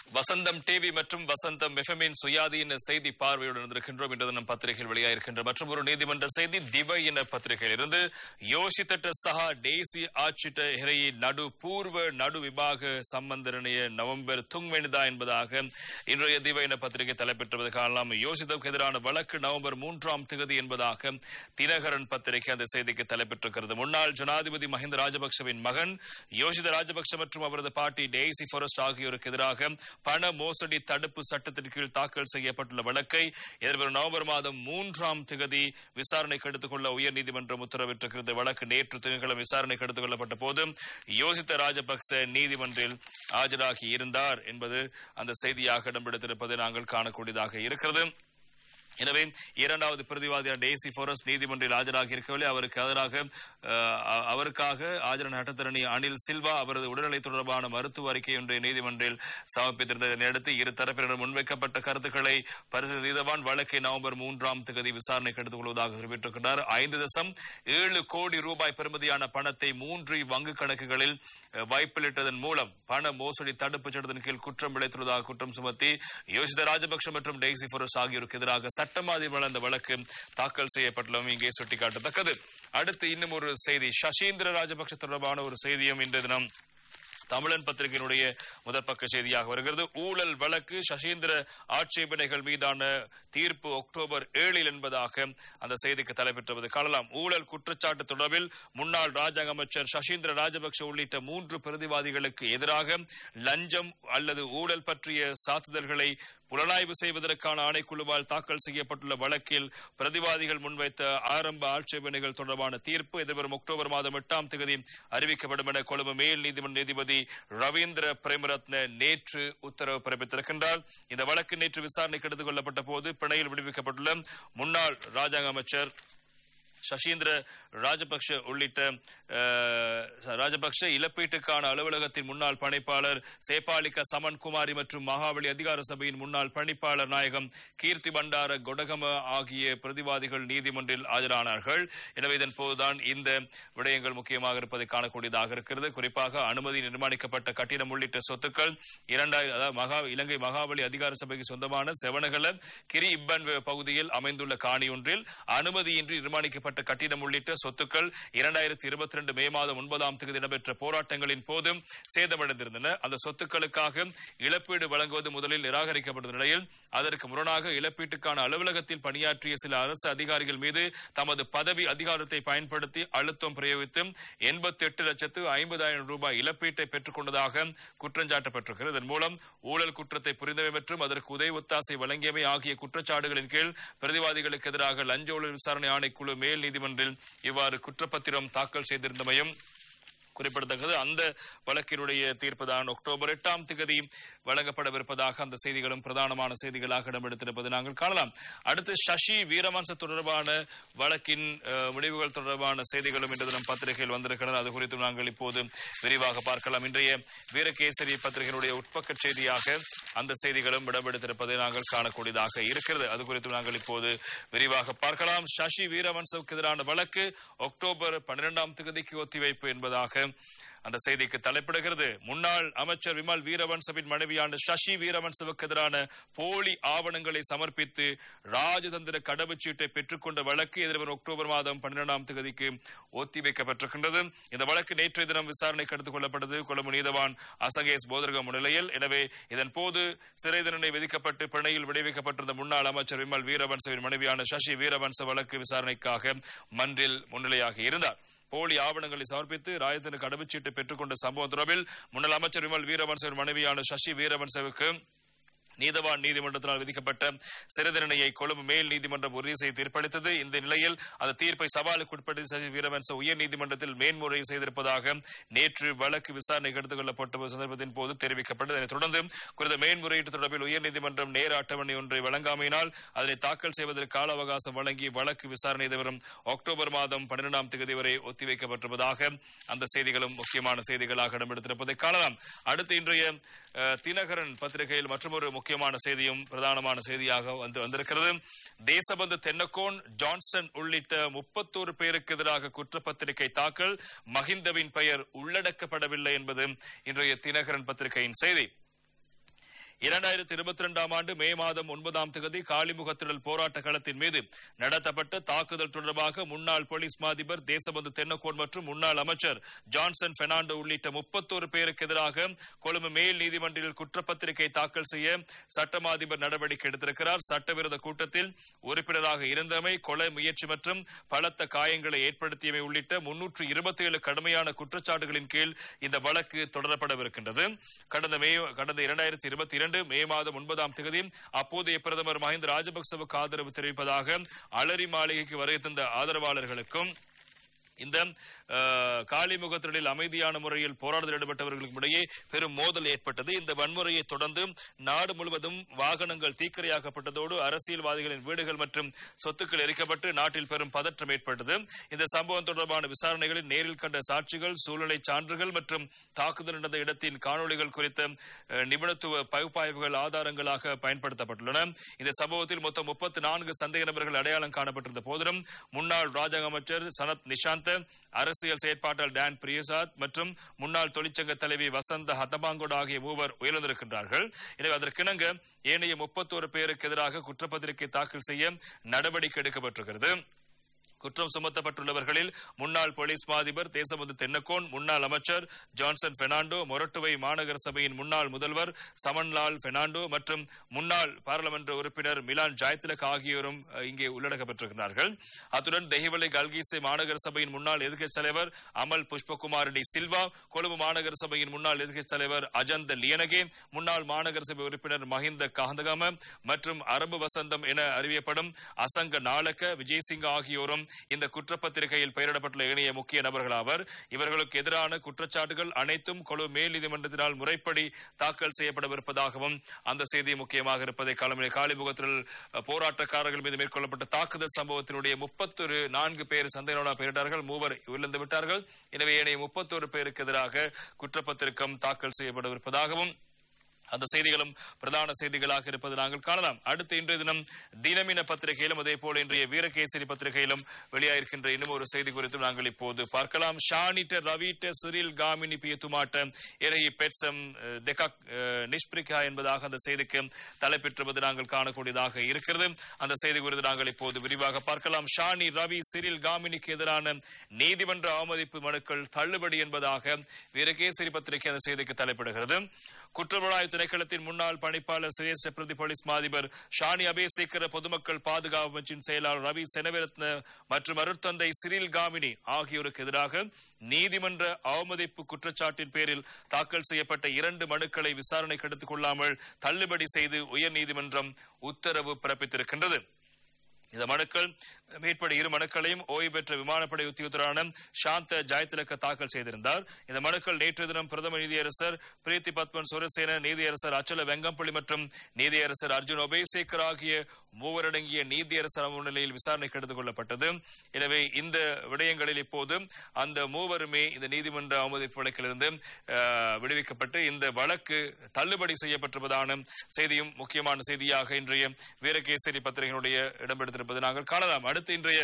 வசந்தம் TV மற்றும் வசந்தம் எஃப்எம்மின் சுயாதீன செய்தி பார்வையுடன் இருக்கின்றோம் இன்று தினம் பத்திரிகையில் வெளியாயிருக்கின்ற மற்றும் ஒரு நீதிமன்ற செய்தி திவையின பத்திரிகையில் இருந்து யோசித்தட்ட சஹா டேசி ஆட்சிட்ட ஹிரையி நடு பூர்வ நடு விபாக சம்பந்தரணைய நவம்பர் துங்வெனிதா என்பதாக இன்றைய திவையின பத்திரிகை தலைப்பெற்றுவது காணலாம் யோசித்தவுக்கு எதிரான வழக்கு நவம்பர் மூன்றாம் திகதி என்பதாக தினகரன் பத்திரிகை அந்த செய்திக்கு தலைப்பெற்றிருக்கிறது முன்னாள் ஜனாதிபதி மஹிந்த ராஜபக்சவின் மகன் யோசித ராஜபக்ச மற்றும் அவரது பாட்டி டேசி ஃபாரஸ்ட் ஆகியோருக்கு எதிராக பண மோசடி தடுப்பு சட்டத்தின் கீழ் தாக்கல் செய்யப்பட்டுள்ள வழக்கை எதிர்வரும் நவம்பர் மாதம் மூன்றாம் திகதி விசாரணைக்கு எடுத்துக் கொள்ள உயர்நீதிமன்றம் உத்தரவிட்டிருக்கிறது வழக்கு நேற்று திங்கட்கிழமை விசாரணைக்கு எடுத்துக் கொள்ளப்பட்ட போது யோசித்த ராஜபக்ச நீதிமன்றில் ஆஜராகி இருந்தார் என்பது அந்த செய்தியாக இடம்பெடுத்திருப்பதை நாங்கள் காணக்கூடியதாக இருக்கிறது எனவே இரண்டாவது பிரதிவாதியான டேசி ஃபாரஸ்ட் நீதிமன்றில் ஆஜராகி இருக்கவில்லை அவருக்கு எதிராக அஹ், அ- அவருக்காக ஆஜரான சட்டத்தரணி அனில் சில்வா அவரது உடல்நிலை தொடர்பான மருத்துவ அறிக்கை ஒன்றை நீதிமன்றில் சமர்ப்பித்திருந்ததை அடுத்து இரு தரப்பினரும் முன்வைக்கப்பட்ட கருத்துக்களை பரிசீலனை நீதவான் வழக்கை நவம்பர் மூன்றாம் தேதி விசாரணைக்கு எடுத்துக் கொள்வதாக குறிப்பிட்டிருக்கிறார் ஐந்து தசம் ஏழு கோடி ரூபாய் பெறுமதியான பணத்தை மூன்று வங்கி கணக்குகளில் அஹ், வைப்பிலிட்டதன் மூலம் பண மோசடி தடுப்புச் சட்டத்தின் கீழ் குற்றம் இழைத்துள்ளதாக குற்றம் சுமத்தி யோசித ராஜபக்ஷ மற்றும் டெய்சி ஃபரோஸ் ஆகியோருக்கு எதிராக சட்டமாதிபர் அந்த வழக்கு தாக்கல் செய்யப்பட்டுள்ளதும் இங்கே சுட்டிக்காட்டத்தக்கது அடுத்து இன்னும் ஒரு செய்தி சசீந்திர ராஜபக்ஷ தொடர்பான ஒரு செய்தியும் இன்று தினம் தமிழன் பத்திரிகையினுடைய முதற் பக்க செய்தியாக வருகிறது ஊழல் வழக்கு சசீந்திர ஆட்சேபனைகள் மீதான தீர்ப்பு அக்டோபர் ஏழில் என்பதாக அந்த செய்திக்கு தலைப்பெற்றுவது காணலாம் ஊழல் குற்றச்சாட்டு தொடர்பில் முன்னாள் ராஜாங்க அமைச்சர் சசீந்திர ராஜபக்ஷ உள்ளிட்ட மூன்று பிரதிவாதிகளுக்கு எதிராக லஞ்சம் அல்லது ஊழல் பற்றிய சாத்துதல்களை புலனாய்வு செய்வதற்கான ஆணைக்குழுவால் தாக்கல் செய்யப்பட்டுள்ள வழக்கில் பிரதிவாதிகள் முன்வைத்த ஆரம்ப ஆட்சேபனைகள் தொடர்பான தீர்ப்பு எதிர்வரும் அக்டோபர் மாதம் எட்டாம் தேதி அறிவிக்கப்படும் என கொழும்பு மேல் நீதிமன்ற நீதிபதி ரவீந்திர பிரேமரத்ன நேற்று உத்தரவு பிறப்பித்திருக்கின்றார் இந்த வழக்கு நேற்று விசாரணைக்கு எடுத்துக் கொள்ளப்பட்ட போது பிணையில் விடுவிக்கப்பட்டுள்ள முன்னாள் ராஜாங்க அமைச்சர் சசீந்திர ராஜபக்ஷ உள்ளிட்ட அஹ், ராஜபக்ஷ இழப்பீட்டுக்கான அலுவலகத்தின் முன்னாள் பணிப்பாளர் சேபாலிக சமன் குமாரி மற்றும் மகாவலி அதிகார சபையின் முன்னாள் பணிப்பாளர் நாயகம் கீர்த்தி பண்டார கொடகம ஆகிய பிரதிவாதிகள் நீதிமன்றில் ஆஜரானார்கள் எனவே இதன் போதுதான் இந்த விடயங்கள் முக்கியமாக இருப்பதை காணக்கூடியதாக இருக்கிறது குறிப்பாக அனுமதி நிர்மாணிக்கப்பட்ட கட்டிடம் உள்ளிட்ட சொத்துக்கள் இரண்டாயிரம் அதாவது மகா இலங்கை மகாவலி அதிகார சபைக்கு சொந்தமான செவனகல கிரி இப்பன் பகுதியில் அமைந்துள்ள காணி ஒன்றில் அனுமதியின்றி நிர்மாணிக்கப்பட்ட கட்டிடம் உள்ளிட்ட சொத்துக்கள் இரண்டாயிரத்தி இருபத்தி ரெண்டு மே மாதம் ஒன்பதாம் தேதி இடம்பெற்ற போராட்டங்களின் போது சேதமடைந்திருந்தன அந்த சொத்துக்களுக்காக இழப்பீடு வழங்குவது முதலில் நிராகரிக்கப்பட்ட நிலையில் அதற்கு முரணாக இழப்பீட்டுக்கான அலுவலகத்தில் பணியாற்றிய சில அரசு அதிகாரிகள் மீது தமது பதவி அதிகாரத்தை பயன்படுத்தி அழுத்தம் பிரயோகித்து எண்பத்தி எட்டு லட்சத்து ஐம்பதாயிரம் ரூபாய் இழப்பீட்டை பெற்றுக் கொண்டதாக குற்றஞ்சாட்டப்பட்டிருக்கிறது இதன் மூலம் ஊழல் குற்றத்தை புரிந்தவை மற்றும் அதற்கு உதவி ஒத்தாசை வழங்கியவை ஆகிய குற்றச்சாட்டுகளின் கீழ் பிரதிவாதிகளுக்கு எதிராக லஞ்ச ஊழல் விசாரணை ஆணைக்குழு மேல் நீதிமன்றில் இவ்வாறு குற்றப்பத்திரம் தாக்கல் செய்திருந்தமையும் குறிப்பிடத்தக்கது அந்த வழக்கினுடைய தீர்ப்பு தான் அக்டோபர் எட்டாம் திகதி வழங்கப்படவிருப்பதாக அந்த செய்திகளும் பிரதானமான செய்திகளாக இடம்பெடுத்திருப்பதை நாங்கள் காணலாம் அடுத்து சசி வீரவன்ச தொடர்பான வழக்கின் அஹ், முடிவுகள் தொடர்பான செய்திகளும் இன்று தினம் பத்திரிகையில் வந்திருக்கிறது அது குறித்து நாங்கள் இப்போது விரிவாக பார்க்கலாம் இன்றைய வீரகேசரி பத்திரிகையினுடைய உட்பக்க செய்தியாக அந்த செய்திகளும் இடம்பெடுத்திருப்பதை நாங்கள் காணக்கூடியதாக இருக்கிறது அது குறித்து நாங்கள் இப்போது விரிவாக பார்க்கலாம் சசி வீரவன்சவுக்கு எதிரான வழக்கு அக்டோபர் பன்னிரெண்டாம் தேதிக்கு ஒத்திவைப்பு என்பதாக அந்த செய்திக்கு தலைப்பிடுகிறது முன்னாள் அமைச்சர் விமல் வீரவன்சவின் மனைவியான சசி வீரவன்சவுக்கு எதிரான போலி ஆவணங்களை சமர்ப்பித்து ராஜதந்திர கடவுச்சீட்டை பெற்றுக்கொண்ட வழக்கு எதிர்வரும் அக்டோபர் மாதம் பன்னிரெண்டாம் தேதிக்கு ஒத்திவைக்கப்பட்டிருக்கின்றது இந்த வழக்கு நேற்றைய தினம் விசாரணைக்கு எடுத்துக் கொள்ளப்பட்டது கொழும்பு நீதவான் அசங்கேஸ் போதரக முன்னிலையில் எனவே இதன் போது சிறை தண்டனை விதிக்கப்பட்டு பிணையில் விடுவிக்கப்பட்டிருந்த முன்னாள் அமைச்சர் விமல் வீரவன்சவின் மனைவியான சசி வீரவன்ச வழக்கு விசாரணைக்காக மன்றில் முன்னிலையாக இருந்தார் போலி ஆவணங்களை சமர்ப்பித்து ராயத்தின் கடவுச்சீட்டை பெற்றுக்கொண்ட சம்பவம் தொடர்பில் முன்னாள் அமைச்சர் விமல் வீரவன்சவின் மனைவியான சசி வீரவன்சவுக்கு நீதவான் நீதிமன்றத்தினால் விதிக்கப்பட்ட சிறை தண்டனையை கொழும்பு மேல் நீதிமன்றம் உறுதி செய்து தீர்ப்பளித்தது இந்த நிலையில் அந்த தீர்ப்பை சவாலுக்கு உட்படுத்தி சசி வீரவன்ச உயர் நீதிமன்றத்தில் மேன்முறையீடு செய்திருப்பதாக நேற்று வழக்கு விசாரணைக்கு எடுத்துக் கொள்ளப்பட்ட சந்தர்ப்பத்தின் போது தெரிவிக்கப்பட்டது இதனைத் தொடர்ந்து குறித்த மேன்முறையீட்டு தொடர்பில் உயர்நீதிமன்றம் நேர அட்டவணை ஒன்றை வழங்காமையினால் அதனை தாக்கல் செய்வதற்கு கால அவகாசம் வழங்கி வழக்கு விசாரணை எதிர்வரும் அக்டோபர் மாதம் பன்னிரெண்டாம் தேதி வரை ஒத்திவைக்கப்பட்டிருப்பதாக அந்த செய்திகளும் முக்கியமான செய்திகளாக இடம்பெடுத்திருப்பதை காணலாம் அடுத்து இன்றைய அஹ், தினகரன் பத்திரிகையில் மற்றொரு முக்கியமான செய்தியும் பிரதானமான செய்தியாக வந்து வந்திருக்கிறது தேசபந்து தென்னக்கோன் ஜான்சன் உள்ளிட்ட முப்பத்தோரு பேருக்கு எதிராக குற்றப்பத்திரிகை தாக்கல் மஹிந்தவின் பெயர் உள்ளடக்கப்படவில்லை என்பது இன்றைய தினகரன் பத்திரிகையின் செய்தி இரண்டாயிரத்தி இருபத்தி இரண்டாம் ஆண்டு மே மாதம் ஒன்பதாம் தேதி காளிமுகத்திடல் போராட்ட களத்தின் மீது நடத்தப்பட்ட தாக்குதல் தொடர்பாக முன்னாள் போலீஸ் மாதிபர் தேசபந்து தென்னக்கோன் மற்றும் முன்னாள் அமைச்சர் ஜான்சன் பெர்னாண்டோ உள்ளிட்ட முப்பத்தோரு பேருக்கு எதிராக கொழும்பு மேல் நீதிமன்றில் குற்றப்பத்திரிகை தாக்கல் செய்ய சட்டமா அதிபர் நடவடிக்கை எடுத்திருக்கிறார் சட்டவிரோத கூட்டத்தில் உறுப்பினராக இருந்தமை கொலை முயற்சி மற்றும் பலத்த காயங்களை ஏற்படுத்தியமை உள்ளிட்ட முன்னூற்று இருபத்தி ஏழு கடுமையான குற்றச்சாட்டுகளின் கீழ் இந்த வழக்கு தொடரப்படவிருக்கின்றது கடந்த மே கடந்த இரண்டாயிரத்தி இருபத்தி இரண்டு மே மாதம் ஒன்பதாம் தேதி அப்போதைய பிரதமர் மஹிந்த ராஜபக்சவுக்கு ஆதரவு தெரிவிப்பதாக அலரி மாளிகைக்கு வருகை தந்த ஆதரவாளர்களுக்கும் இந்த அஹ், காளிமுகத்திடலில் அமைதியான முறையில் போராட்டத்தில் ஈடுபட்டவர்களுக்கும் இடையே பெரும் மோதல் ஏற்பட்டது இந்த வன்முறையை தொடர்ந்து நாடு முழுவதும் வாகனங்கள் தீக்கிரையாக்கப்பட்டதோடு அரசியல்வாதிகளின் வீடுகள் மற்றும் சொத்துக்கள் எரிக்கப்பட்டு நாட்டில் பெரும் பதற்றம் ஏற்பட்டது இந்த சம்பவம் தொடர்பான விசாரணைகளில் நேரில் கண்ட சாட்சிகள் சூழ்நிலை சான்றுகள் மற்றும் தாக்குதல் நடந்த இடத்தின் காணொளிகள் குறித்த அஹ், நிபுணத்துவ பகுப்பாய்வுகள் ஆதாரங்களாக பயன்படுத்தப்பட்டுள்ளன இந்த சம்பவத்தில் மொத்தம் முப்பத்தி நான்கு சந்தேக நபர்கள் அடையாளம் காணப்பட்டிருந்த போதிலும் முன்னாள் ராஜாங்க அமைச்சர் சனத் நிஷாந்த் அரசியல் செயற்பாட்டாளர் டான் பிரியசாத் மற்றும் முன்னாள் தொழிற்சங்க தலைவி வசந்த ஹதபாங்கோட் ஆகிய மூவர் உயர்ந்திருக்கின்றார்கள் எனவே அதற்கிணங்க ஏனைய முப்பத்தோரு பேருக்கு எதிராக குற்றப்பத்திரிகை தாக்கல் செய்ய நடவடிக்கை எடுக்கப்பட்டிருக்கிறது குற்றம் சுமத்தப்பட்டுள்ளவர்களில் முன்னாள் போலீஸ் மாதிபர் தேசபந்து தென்னக்கோன் முன்னாள் அமைச்சர் ஜான்சன் பெர்னாண்டோ மொரட்டுவை மாநகர சபையின் முன்னாள் முதல்வர் சமன்லால் பெர்னாண்டோ மற்றும் முன்னாள் பாராளுமன்ற உறுப்பினர் மிலான் ஜாய்திலக் ஆகியோரும் அஹ், இங்கே உள்ளடக்கப்பட்டிருக்கிறார்கள் அத்துடன் தெஹிவலை கல்கிசை மாநகர சபையின் முன்னாள் எதிர்க்கட்சி தலைவர் அமல் புஷ்பகுமார் டி சில்வா கொழும்பு மாநகர சபையின் முன்னாள் எதிர்க்கட்சி தலைவர் அஜந்த லியனகே முன்னாள் மாநகர சபை உறுப்பினர் மஹிந்த காந்தகாம மற்றும் அரபு வசந்தம் என அறியப்படும் அசங்க நாளக்க விஜயசிங்க ஆகியோரும் இந்த குற்றப்பத்திரிகையில் பெயரிடப்பட்டுள்ள இணைய முக்கிய நபர்கள் ஆவர் இவர்களுக்கு எதிரான குற்றச்சாட்டுகள் அனைத்தும் கொழும்பு மேல் நீதிமன்றத்தினால் முறைப்படி தாக்கல் செய்யப்படவிருப்பதாகவும் அந்த செய்தி முக்கியமாக இருப்பதை காலமிலே காலிமுகத்தில் அஹ், போராட்டக்காரர்கள் மீது மேற்கொள்ளப்பட்ட தாக்குதல் சம்பவத்தினுடைய முப்பத்தொரு நான்கு பேர் சந்தேகமான பெயரிட்டார்கள் மூவர் விழுந்து விட்டார்கள் எனவே ஏனைய முப்பத்தொரு பேருக்கு எதிராக குற்றப்பத்திரிக்கம் தாக்கல் செய்யப்படவிருப்பதாகவும் அந்த செய்திகளும் பிரதான செய்திகளாக இருப்பது நாங்கள் காணலாம் அடுத்து இன்றைய தினம் தினமின பத்திரிகையிலும் அதே போல இன்றைய வீரகேசரி பத்திரிகையிலும் வெளியாயிருக்கின்ற இன்னும் ஒரு செய்தி குறித்து நாங்கள் இப்போது பார்க்கலாம் ஷானிட்ட ரவிட்ட சிறில் காமினி பியத்துமாட்ட இறையி பெட்சம் அஹ், தெகாக் அஹ், நிஷ்பிரிகா என்பதாக அந்த செய்திக்கு தலைப்பெற்றுவது நாங்கள் காணக்கூடியதாக இருக்கிறது அந்த செய்தி குறித்து நாங்கள் இப்போது விரிவாக பார்க்கலாம் ஷானி ரவி சிறில் காமினிக்கு எதிரான நீதிமன்ற அவமதிப்பு மனுக்கள் தள்ளுபடி என்பதாக வீரகேசரி பத்திரிகை அந்த செய்திக்கு தலைப்பிடுகிறது குற்றப்புலனாய்வு திணைக்களத்தின் முன்னாள் பணிப்பாளர் சிரேஷ்ட பிரதி போலீஸ் மாதிபர் ஷானி அபேசேகர பொதுமக்கள் பாதுகாப்பு அமைச்சின் செயலாளர் ரவி செனவிரத்ன மற்றும் அருட்தந்தை சிறில் காமினி ஆகியோருக்கு எதிராக நீதிமன்ற அவமதிப்பு குற்றச்சாட்டின் பேரில் தாக்கல் செய்யப்பட்ட இரண்டு மனுக்களை விசாரணைக்கு எடுத்துக் கொள்ளாமல் தள்ளுபடி செய்து உயர்நீதிமன்றம் உத்தரவு பிறப்பித்திருக்கின்றது இந்த மனுக்கள் மேற்படி இரு மனுக்களையும் ஓய்வு பெற்ற விமானப்படை உத்தியோகத்தரான சாந்த ஜாயத்திலக்க தாக்கல் செய்திருந்தார் இந்த மனுக்கள் நேற்று தினம் பிரதம நீதியரசர் பிரீத்தி பத்மன் சுரசேன நீதியரசர் அச்சல வெங்கம்பள்ளி மற்றும் நீதியரசர் அர்ஜுன் ஒபேசேகர் ஆகிய மூவரடங்கிய நீதியரசர் முன்னிலையில் விசாரணைக்கு எடுத்துக் கொள்ளப்பட்டது எனவே இந்த விடயங்களில் இப்போது அந்த மூவருமே இந்த நீதிமன்ற அவமதிப்பு வழக்கிலிருந்து அஹ், விடுவிக்கப்பட்டு இந்த வழக்கு தள்ளுபடி செய்யப்பட்டிருப்பதான செய்தியும் முக்கியமான செய்தியாக இன்றைய வீரகேசரி பத்திரிகையினுடைய இடம்பெடுத்திருப்பது நாங்கள் காணலாம் அடுத்து இன்றைய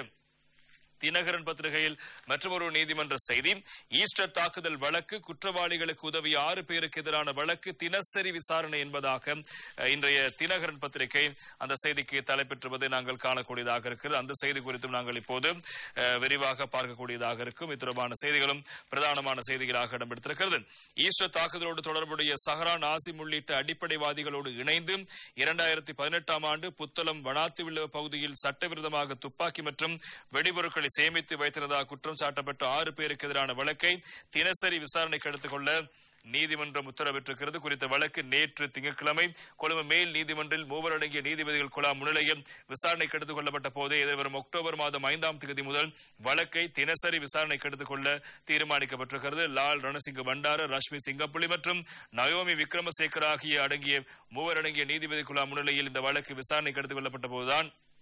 தினகரன் பத்திரிகையில் மற்றொரு நீதிமன்ற செய்தி ஈஸ்டர் தாக்குதல் வழக்கு குற்றவாளிகளுக்கு உதவிய ஆறு பேருக்கு எதிரான வழக்கு தினசரி விசாரணை என்பதாக அஹ், இன்றைய தினகரன் பத்திரிகை அந்த செய்திக்கு தலைப்பெற்றுவது நாங்கள் காணக்கூடியதாக இருக்கிறது அந்த செய்தி குறித்தும் நாங்கள் இப்போது அஹ், விரிவாக பார்க்கக்கூடியதாக இருக்கும் இது தொடர்பான செய்திகளும் பிரதானமான செய்திகளாக இடம்பெடுத்திருக்கிறது ஈஸ்டர் தாக்குதலோடு தொடர்புடைய சஹரான் ஆசிம் உள்ளிட்ட அடிப்படைவாதிகளோடு இணைந்து இரண்டாயிரத்தி பதினெட்டாம் ஆண்டு புத்தளம் வனாத்துவில்ல பகுதியில் சட்டவிரோதமாக துப்பாக்கி மற்றும் வெடிபொருட்களை சேமித்து வைத்திருந்ததாக குற்றம் சாட்டப்பட்ட ஆறு பேருக்கு எதிரான வழக்கை தினசரி விசாரணைக்கு எடுத்துக் கொள்ள நீதிமன்றம் உத்தரவிட்டிருக்கிறது குறித்த வழக்கு நேற்று திங்கட்கிழமை கொழும்பு மேல் நீதிமன்றில் மூவர் அடங்கிய நீதிபதிகள் குழாம் முன்னிலையில் விசாரணைக்கு எடுத்துக் கொள்ளப்பட்ட போதே எதிர்வரும் அக்டோபர் மாதம் ஐந்தாம் தேதி முதல் வழக்கை தினசரி விசாரணைக்கு எடுத்துக் கொள்ள தீர்மானிக்கப்பட்டிருக்கிறது லால் ரணசிங்க பண்டார ரஷ்மி சிங்கப்புலி மற்றும் நயோமி விக்ரமசேகர் ஆகிய அடங்கிய மூவர் அடங்கிய நீதிபதி குழாம் முன்னிலையில் இந்த வழக்கு விசாரணைக்கு எடுத்துக் கொள்ளப்பட்ட போதுதான்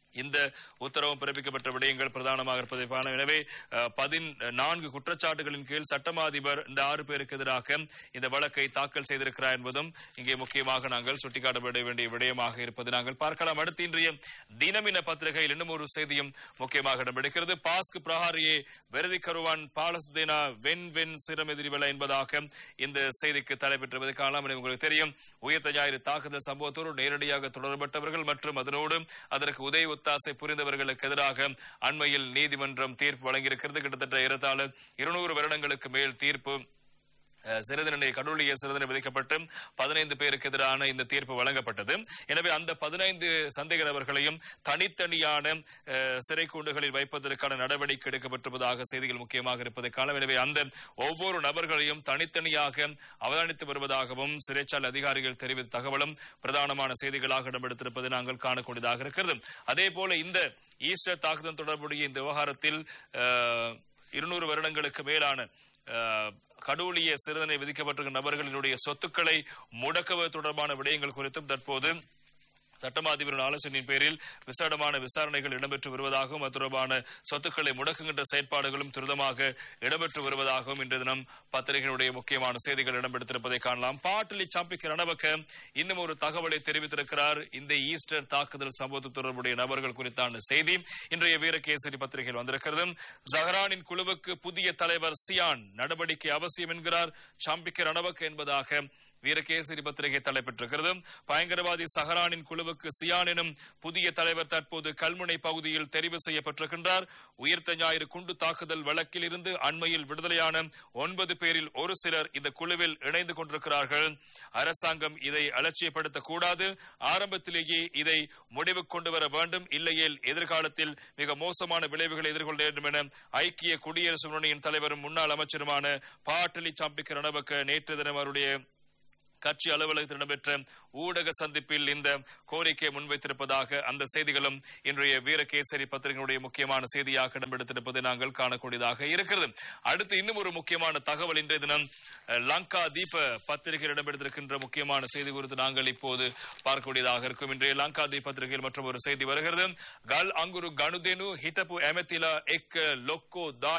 இந்த உத்தரவும் பிறப்பிக்கப்பட்ட விடயங்கள் பிரதானமாக இருப்பதை காணலாம் எனவே அஹ், பதினான்கு குற்றச்சாட்டுகளின் கீழ் சட்டமா அதிபர் இந்த ஆறு பேருக்கு எதிராக இந்த வழக்கை தாக்கல் செய்திருக்கிறார் என்பதும் இங்கே முக்கியமாக நாங்கள் சுட்டிக்காட்டப்பட வேண்டிய விடயமாக இருப்பது நாங்கள் பார்க்கலாம் அடுத்து இன்றைய தினமின பத்திரிகையில் இன்னும் ஒரு செய்தியும் முக்கியமாக இடம்பெடுக்கிறது பாஸ்க் பிரஹாரியே வெரதி கருவான் பாலஸ்தீனா வென் வென் சிரம் எதிரிவல என்பதாக இந்த செய்திக்கு தலைப்பெற்றுவதை காணலாம் எனவே உங்களுக்கு தெரியும் உயர்த்த ஞாயிறு தாக்குதல் சம்பவத்தோடு நேரடியாக தொடர்பட்டவர்கள் மற்றும் அதனோடு அதற்கு உதவி ஒத்தாசை புரிந்தவர்களுக்கு எதிராக அண்மையில் நீதிமன்றம் தீர்ப்பு வழங்கியிருக்கிறது கிட்டத்தட்ட ஏறத்தாழ இருநூறு வருடங்களுக்கு மேல் தீர்ப்பு அஹ், சிறை தண்டனை கடவுளிய சிறை தண்டனை விதிக்கப்பட்டு பதினைந்து பேருக்கு எதிரான இந்த தீர்ப்பு வழங்கப்பட்டது எனவே அந்த பதினைந்து சந்தேக நபர்களையும் தனித்தனியான அஹ், சிறை கூண்டுகளில் வைப்பதற்கான நடவடிக்கை எடுக்கப்பட்டிருப்பதாக செய்திகள் முக்கியமாக இருப்பதை காணலாம் எனவே அந்த ஒவ்வொரு நபர்களையும் தனித்தனியாக அவதானித்து வருவதாகவும் சிறைச்சாலை அதிகாரிகள் தெரிவித்த தகவலும் பிரதானமான செய்திகளாக இடம்பெடுத்திருப்பதை நாங்கள் காணக்கூடியதாக இருக்கிறது அதே போல இந்த ஈஸ்டர் தாக்குதல் தொடர்புடைய இந்த விவகாரத்தில் அஹ், இருநூறு வருடங்களுக்கு மேலான அஹ், கடூழிய சிறுதனை விதிக்கப்பட்டிருக்கிற நபர்களினுடைய சொத்துக்களை முடக்குவது தொடர்பான விடயங்கள் குறித்தும் தற்போது சட்டமா அதிபரின் ஆலோசனையின் பேரில் விசேடமான விசாரணைகள் இடம்பெற்று வருவதாகவும் அது தொடர்பான சொத்துக்களை முடக்குகின்ற செயற்பாடுகளும் துரிதமாக இடம்பெற்று வருவதாகவும் இன்று தினம் பத்திரிகைகளுடைய முக்கியமான செய்திகள் இடம்பெடுத்திருப்பதை காணலாம் பாட்டிலி சாம்பிக்க ரணவக்க இன்னும் ஒரு தகவலை தெரிவித்திருக்கிறார் இந்த ஈஸ்டர் தாக்குதல் சம்பவத்து தொடர்புடைய நபர்கள் குறித்தான செய்தி இன்றைய வீரகேசரி பத்திரிகையில் வந்திருக்கிறது ஜஹரானின் குழுவுக்கு புதிய தலைவர் சியான் நடவடிக்கை அவசியம் என்கிறார் சாம்பிக்க ரணவக்க என்பதாக வீரகேசரி பத்திரிகை தலைப்பெற்றிருக்கிறது பயங்கரவாதி சஹரானின் குழுவுக்கு சியான் எனும் புதிய தலைவர் தற்போது கல்முனை பகுதியில் தெரிவு செய்யப்பட்டிருக்கின்றார் உயிர்த்த ஞாயிறு குண்டு தாக்குதல் வழக்கில் இருந்து அண்மையில் விடுதலையான ஒன்பது பேரில் ஒரு சிலர் இந்த குழுவில் இணைந்து கொண்டிருக்கிறார்கள் அரசாங்கம் இதை அலட்சியப்படுத்தக் கூடாது ஆரம்பத்திலேயே இதை முடிவு கொண்டு வர வேண்டும் இல்லையேல் எதிர்காலத்தில் மிக மோசமான விளைவுகளை எதிர்கொள்ள வேண்டும் என ஐக்கிய குடியரசு முன்னணியின் தலைவரும் முன்னாள் அமைச்சருமான பாட்டலி சாம்பிக்க ரணவக்க நேற்று தினம் அவருடைய கட்சி அலுவலகத்தில் இடம்பெற்ற ஊடக சந்திப்பில் இந்த கோரிக்கையை முன்வைத்திருப்பதாக அந்த செய்திகளும் இன்றைய வீரகேசரி பத்திரிகையுடைய முக்கியமான செய்தியாக இடம்பெடுத்திருப்பதை நாங்கள் காணக்கூடியதாக இருக்கிறது அடுத்து இன்னும் ஒரு முக்கியமான தகவல் இன்றைய தினம் அஹ், லங்கா தீப பத்திரிகையில் இடம்பெடுத்திருக்கின்ற முக்கியமான செய்தி குறித்து நாங்கள் இப்போது பார்க்கக்கூடியதாக இருக்கும் இன்றைய லங்கா தீப பத்திரிகையில் மற்றும் ஒரு செய்தி வருகிறது கல் அங்குரு கணுதேனு ஹிதப்பு எமத்திலா எக் லொக்கோ தா